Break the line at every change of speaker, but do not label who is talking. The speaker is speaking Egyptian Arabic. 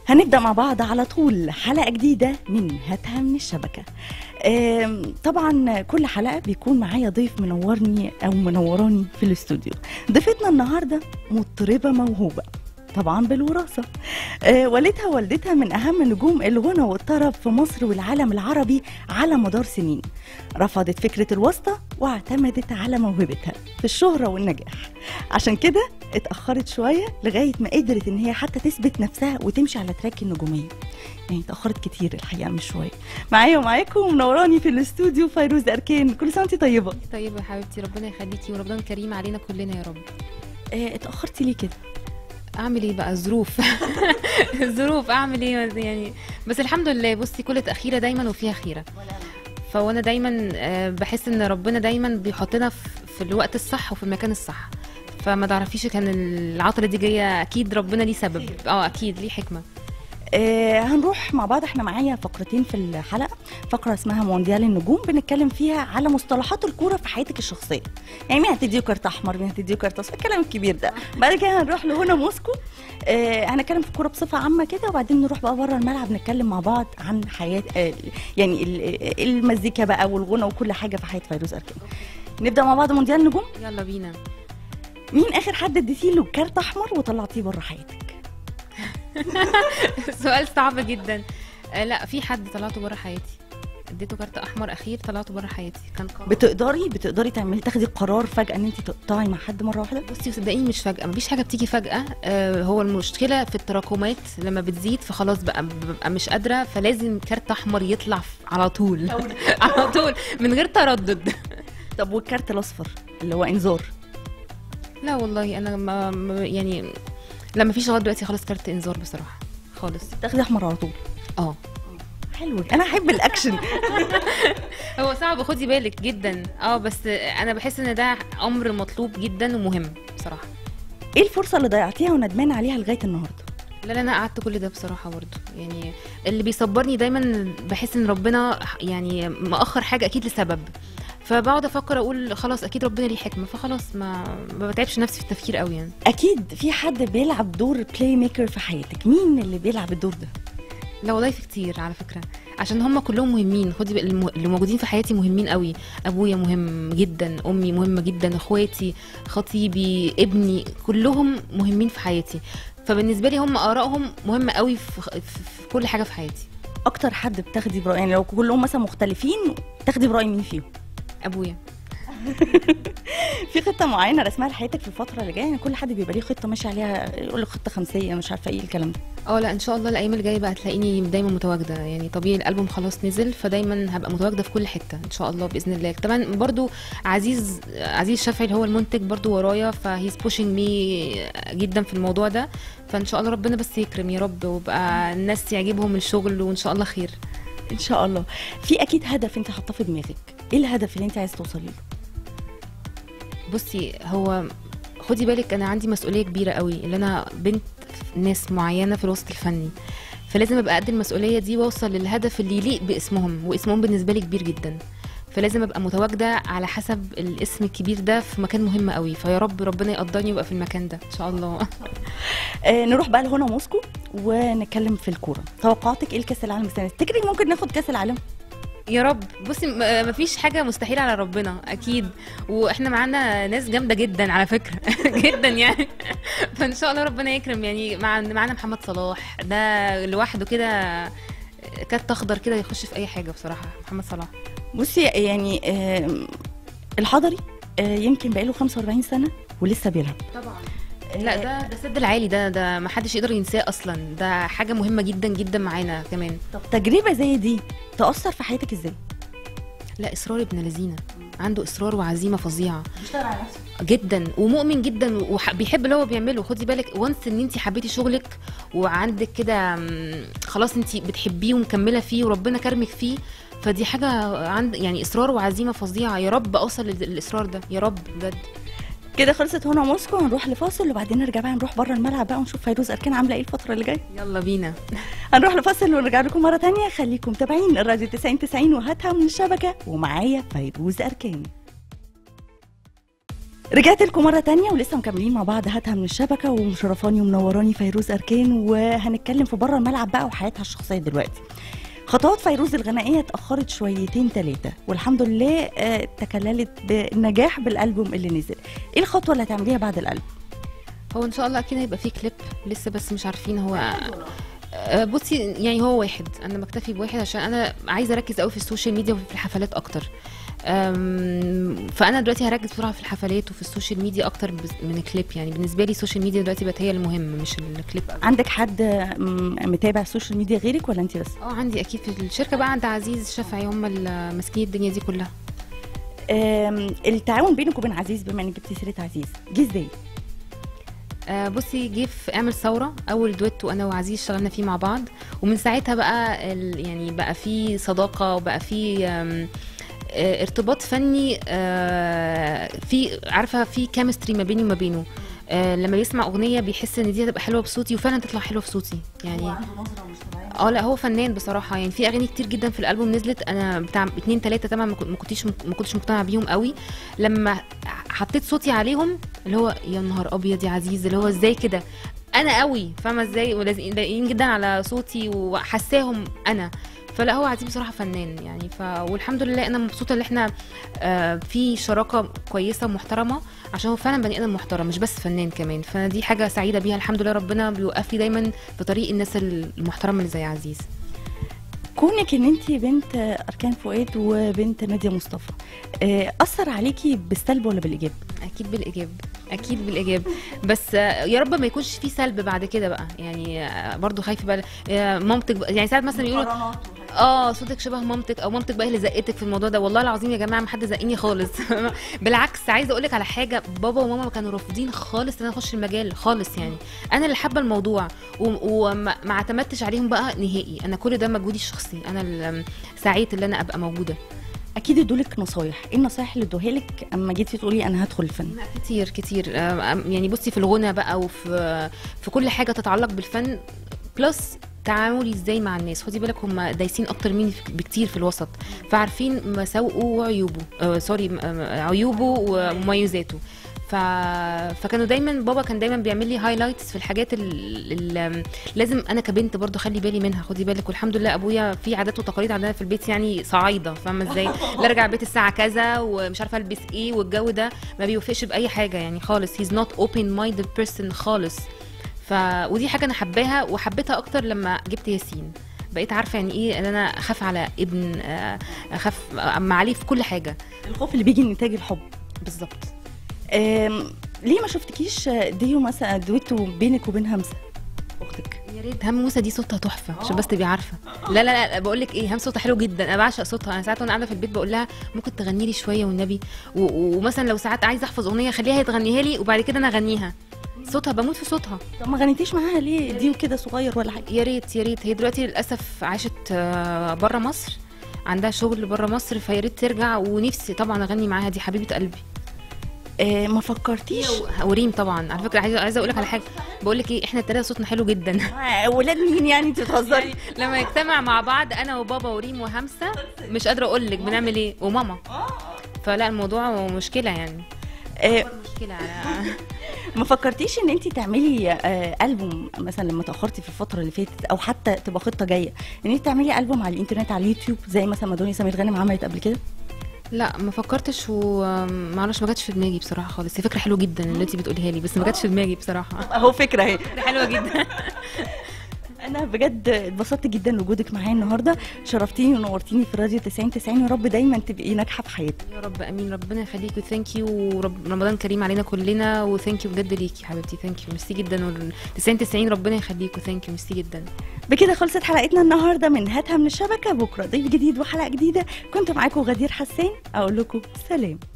هنبدأ مع بعض على طول حلقة جديدة من هاتها من الشبكة آم، طبعا كل حلقة بيكون معايا ضيف منورني أو منوراني في الاستوديو ضيفتنا النهاردة مطربة موهوبة طبعا بالوراثة آه والدها ووالدتها من أهم نجوم الغنى والطرب في مصر والعالم العربي على مدار سنين رفضت فكرة الواسطة واعتمدت على موهبتها في الشهرة والنجاح عشان كده اتأخرت شوية لغاية ما قدرت إن هي حتى تثبت نفسها وتمشي على تراك النجومية يعني اتأخرت كتير الحقيقة مش شوية معايا ومعاكم منوراني في الاستوديو فيروز أركان كل سنة وانتي طيبة
طيب يا حبيبتي ربنا يخليكي ورمضان كريم علينا كلنا يا رب
اه اتأخرتي ليه كده؟
اعمل ايه بقى ظروف ظروف اعمل ايه يعني بس الحمد لله بصي كل تاخيره دايما وفيها خيره فوانا دايما آه، بحس ان ربنا دايما بيحطنا في في الوقت الصح وفي المكان الصح فما تعرفيش كان العطله دي جايه اكيد ربنا ليه سبب اه اكيد ليه حكمه
آه هنروح مع بعض احنا معايا فقرتين في الحلقه فقره اسمها مونديال النجوم بنتكلم فيها على مصطلحات الكوره في حياتك الشخصيه يعني مين هتديه كارت احمر مين هتديه كارت اصفر الكلام الكبير ده بعد كده هنروح لهنا موسكو آه هنتكلم في الكوره بصفه عامه كده وبعدين نروح بقى بره الملعب نتكلم مع بعض عن حياه آه يعني ال- المزيكا بقى والغنى وكل حاجه في حياه فيروز اركان نبدا مع بعض مونديال النجوم
يلا بينا
مين اخر حد اديتي له كارت احمر وطلعتيه بره حياتك
سؤال صعب جدا آه، لا في حد طلعته بره حياتي اديته كارت احمر اخير طلعته بره حياتي كان قرار.
بتقدري بتقدري تعملي تاخدي قرار فجاه ان انت تقطعي مع حد مره واحده
بصي صدقيني مش فجأة مفيش حاجة بتيجي فجأة آه هو المشكلة في التراكمات لما بتزيد فخلاص بقى ببقى مش قادرة فلازم كارت أحمر يطلع ف- على طول على طول من غير تردد
طب والكارت الاصفر اللي هو انذار
لا والله أنا ما ما- يعني لا مفيش لغاية دلوقتي خالص كارت إنذار بصراحة خالص
تاخدي احمر على طول
اه
حلو انا احب الاكشن
هو صعب خدي بالك جدا اه بس أنا بحس إن ده أمر مطلوب جدا ومهم بصراحة
ايه الفرصه اللي ضيعتيها وندمانه عليها لغايه النهارده
لا لا انا قعدت كل ده بصراحه برضه يعني اللي بيصبرني دايما بحس ان ربنا يعني مأخر حاجه اكيد لسبب فبقعد افكر اقول خلاص اكيد ربنا ليه حكمه فخلاص ما ما بتعبش نفسي في التفكير قوي يعني
اكيد في حد بيلعب دور بلاي ميكر في حياتك مين اللي بيلعب الدور ده
لا والله في كتير على فكره عشان هم كلهم مهمين خدي بالك الم- اللي موجودين في حياتي مهمين قوي ابويا مهم جدا امي مهمه جدا اخواتي خطيبي ابني كلهم مهمين في حياتي فبالنسبه لي هم ارائهم مهمه قوي في, في, في كل حاجه في حياتي
اكتر حد بتاخدي براي يعني لو كلهم مثلا مختلفين تاخدي براي مين فيهم
ابويا
في خطه معينه رسمها لحياتك في الفتره اللي جايه يعني كل حد بيبقى ليه خطه ماشي عليها يقول لك خطه خمسيه مش عارفه ايه الكلام ده
اه لا ان شاء الله الايام اللي جايه بقى هتلاقيني دايما متواجده يعني طبيعي الالبوم خلاص نزل فدايما هبقى متواجده في كل حته ان شاء الله باذن الله طبعا برضو عزيز عزيز شافعي اللي هو المنتج برضو ورايا فهيز بوشنج مي جدا في الموضوع ده فان شاء الله ربنا بس يكرم يا رب وبقى الناس يعجبهم الشغل وان شاء الله خير
ان شاء الله في اكيد هدف انت حاطاه في دماغك ايه الهدف اللي انت عايز توصلي له
بصي هو خدي بالك انا عندي مسؤوليه كبيره قوي اللي انا بنت ناس معينه في الوسط الفني فلازم ابقى قد المسؤوليه دي واوصل للهدف اللي يليق باسمهم واسمهم بالنسبه لي كبير جدا فلازم ابقى متواجده على حسب الاسم الكبير ده في مكان مهم قوي فيا رب ربنا يقدرني وابقى في المكان ده ان شاء الله
آه نروح بقى لهنا موسكو ونتكلم في الكوره توقعاتك ايه لكاس العالم السنه دي تفتكري ممكن ناخد كاس العالم
يا رب بصي م- مفيش حاجه مستحيله على ربنا اكيد واحنا معانا ناس جامده جدا على فكره جدا يعني فان شاء الله ربنا يكرم يعني مع معانا محمد صلاح ده لوحده كده كات اخضر كده يخش في اي حاجه بصراحه محمد صلاح
بصي يعني آه الحضري آه يمكن بقاله 45 سنه ولسه بيلعب
طبعا لا ده ده السد العالي ده ده ما حدش يقدر ينساه اصلا ده حاجه مهمه جدا جدا معانا كمان
طب تجربه زي دي تاثر في حياتك ازاي
لا اصرار ابن لذينه عنده اصرار وعزيمه فظيعه
بيشتغل على نفسه
جدا ومؤمن جدا وبيحب اللي هو بيعمله خدي بالك وانس ان انت حبيتي شغلك وعندك كده مم، خلاص انت بتحبيه ومكمله فيه وربنا كرمك فيه فدي حاجه عند يعني اصرار وعزيمه فظيعه يا رب اوصل لل- للاصرار ده يا رب بجد
كده خلصت هنا موسكو هنروح لفاصل وبعدين نرجع بقى نروح بره الملعب بقى ونشوف فيروز اركان عامله ايه الفتره اللي جايه
يلا بينا
هنروح لفاصل ونرجع لكم مره تانية خليكم متابعين الراديو 90 90 وهاتها من الشبكه ومعايا فيروز اركان رجعت لكم مرة تانية ولسه مكملين مع بعض هاتها من الشبكة ومشرفاني ومنوراني فيروز أركان وهنتكلم في بره الملعب بقى وحياتها الشخصية دلوقتي خطوات فيروز الغنائية اتأخرت شويتين تلاتة والحمد لله آه، تكللت بالنجاح بالألبوم اللي نزل ايه الخطوة اللي هتعمليها بعد الألبوم؟
هو ان شاء الله اكيد هيبقى فيه كليب لسه بس مش عارفين هو آه، بصي يعني هو واحد انا بكتفي بواحد عشان انا عايزه اركز قوي في السوشيال ميديا وفي الحفلات اكتر أم، فانا دلوقتي هركز بسرعه في الحفلات وفي السوشيال ميديا اكتر بس- من الكليب يعني بالنسبه لي السوشيال ميديا دلوقتي بقت هي المهم مش الكليب أوي.
عندك حد م- متابع السوشيال ميديا غيرك ولا انت بس؟
اه عندي اكيد في الشركه بقى عند عزيز شافعي هم اللي ماسكين الدنيا دي كلها
آم، التعاون بينك وبين عزيز بما انك جبتي سيرة عزيز جه ازاي؟
آه بصي جه في اعمل ثوره اول دويتو انا وعزيز اشتغلنا فيه مع بعض ومن ساعتها بقى ال- يعني بقى في صداقه وبقى في آم، آه، ارتباط فني آه، في عارفه في كيمستري ما بيني وما بينه آه، لما بيسمع اغنيه بيحس ان دي هتبقى حلوه بصوتي وفعلا تطلع حلوه في صوتي يعني اه لا هو فنان بصراحه يعني في اغاني كتير جدا في الالبوم نزلت انا بتاع اتنين تلاته طبعا ما كنت- ما كنتش ما كنتش مقتنعه بيهم قوي لما حطيت صوتي عليهم اللي هو يا نهار ابيض يا عزيز اللي هو ازاي كده انا قوي فاهمه ازاي ولازقين لايقين جدا على صوتي وحساهم انا فلا هو عزيز بصراحه فنان يعني ف والحمد لله انا مبسوطه ان احنا آه في شراكه كويسه ومحترمه عشان هو فعلا بني ادم محترم مش بس فنان كمان فدي حاجه سعيده بيها الحمد لله ربنا بيوقف لي دايما في طريق الناس المحترمه اللي زي عزيز
كونك ان انت بنت اركان فؤاد وبنت ناديه مصطفى آه، اثر عليكي بالسلب ولا بالايجاب
اكيد بالايجاب اكيد بالايجاب بس آه، يا رب ما يكونش في سلب بعد كده بقى يعني آه، برضو خايفه بقى آه، مامتك بقى يعني ساعات مثلا يقولوا اه صوتك شبه مامتك او مامتك بقى هي اللي زقتك في الموضوع ده والله العظيم يا جماعه ما حد زقني خالص بالعكس عايزه اقول لك على حاجه بابا وماما كانوا رافضين خالص ان انا اخش المجال خالص يعني انا اللي حابه الموضوع و- وما ما اعتمدتش عليهم بقى نهائي انا كل ده مجهودي الشخصي انا اللي سعيت ان انا ابقى موجوده
اكيد ادولك نصايح ايه النصايح اللي ادوها لك اما جيتي تقولي انا هدخل الفن
كتير كتير آه، يعني بصي في الغنى بقى وفي في كل حاجه تتعلق بالفن بلس تعاملي ازاي مع الناس خدي بالك هم دايسين اكتر مني في- بكتير في الوسط فعارفين مساوئه وعيوبه آه سوري م- آه، عيوبه ومميزاته ف... فكانوا دايما بابا كان دايما بيعمل لي هايلايتس في الحاجات اللي لازم انا كبنت برضو خلي بالي منها خدي بالك والحمد لله ابويا في عادات وتقاليد عندنا في البيت يعني صعايده فاهمه ازاي لا ارجع البيت الساعه كذا ومش عارفه البس ايه والجو ده ما بيوافقش باي حاجه يعني خالص هيز نوت اوبن مايندد بيرسون خالص ف ودي حاجه انا حباها وحبيتها اكتر لما جبت ياسين بقيت عارفه يعني ايه ان انا اخاف على ابن آه، اخاف اما عليه في كل حاجه
الخوف اللي بيجي من نتاج الحب
بالظبط
آم، ليه ما شفتكيش ديو مثلا دويتو بينك وبين همسه اختك
يا ريت هم موسى دي صوتها تحفه عشان بس تبقي عارفه لا لا لا بقول لك ايه هم صوتها حلو جدا انا بعشق صوتها انا ساعات وانا قاعده في البيت بقول لها ممكن تغني لي شويه والنبي و- ومثلا لو ساعات عايزه احفظ اغنيه خليها هي تغنيها لي وبعد كده انا اغنيها صوتها بموت في صوتها
طب ما غنيتيش معاها ليه ديو كده صغير ولا حاجه
يا ريت يا ريت هي دلوقتي للاسف عاشت بره مصر عندها شغل بره مصر فيا ريت ترجع ونفسي طبعا اغني معاها دي حبيبه قلبي
آه، ما فكرتيش
وريم طبعا على فكره عايزه عايزه اقول لك على حاجه بقول لك ايه احنا الثلاثه صوتنا حلو جدا
آه، ولاد مين يعني انت بتهزري
لما نجتمع مع بعض انا وبابا وريم وهمسه مش قادره اقول لك بنعمل ايه وماما فلا الموضوع مشكله يعني
آه،
مشكله على
ما فكرتيش ان انت تعملي آه، البوم مثلا لما تاخرتي في الفتره اللي فاتت او حتى تبقى خطه جايه ان انت تعملي البوم على الانترنت على اليوتيوب زي مثلا ما دنيا سمير غانم عملت قبل كده
لا ما فكرتش ومعرفش ما جاتش في دماغي بصراحه خالص هي فكره حلوه جدا اللي انت بتقوليها لي بس ما جاتش في دماغي بصراحه
اهو فكره اهي
فكره حلوه جدا
انا بجد اتبسطت جدا بوجودك معايا النهارده شرفتيني ونورتيني في راديو 90 90 يا رب دايما تبقي ناجحه في حياتك
يا رب امين ربنا يخليك وثانك يو ورمضان كريم علينا كلنا وثانك يو بجد ليكي حبيبتي ثانك يو ميرسي جدا وال 90 90 ربنا يخليك وثانك يو ميرسي جدا
بكده خلصت حلقتنا النهارده من هاتها من الشبكه بكره ضيف جديد وحلقه جديده كنت معاكم غدير حسان اقول لكم سلام